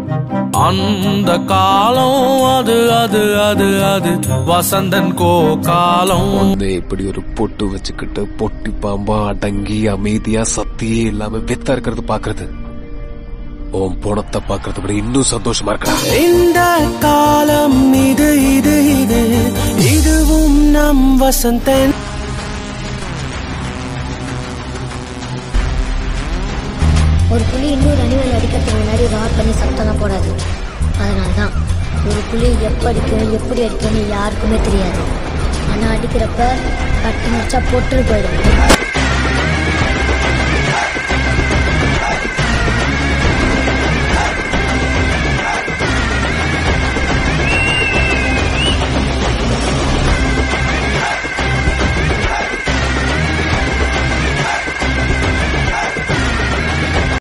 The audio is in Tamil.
அந்த காலம் அது அது அது அது வசந்தன் கோ காலம் உன்னை இப்படி ஒரு பொட்டு வச்சுக்கிட்டு பொட்டி பாம்பா அடங்கி அமைதியா சத்தியே இல்லாம வெத்தா இருக்கிறது பாக்குறது உன் பணத்தை பாக்குறத விட இன்னும் சந்தோஷமா இருக்கா இந்த காலம் இது இது இது இதுவும் நம் வசந்தன் ஒரு புலி இன்னொரு அனிமல் அடிக்கிறதுக்கு முன்னாடி ராட் பண்ணி சத்தம்லாம் போடாது அதனால தான் ஒரு புலி எப்போ அடிக்கணும் எப்படி அடிக்கணும் யாருக்குமே தெரியாது ஆனால் அடிக்கிறப்ப கட்டு முடிச்சா பொட்டுன்னு போயிடும்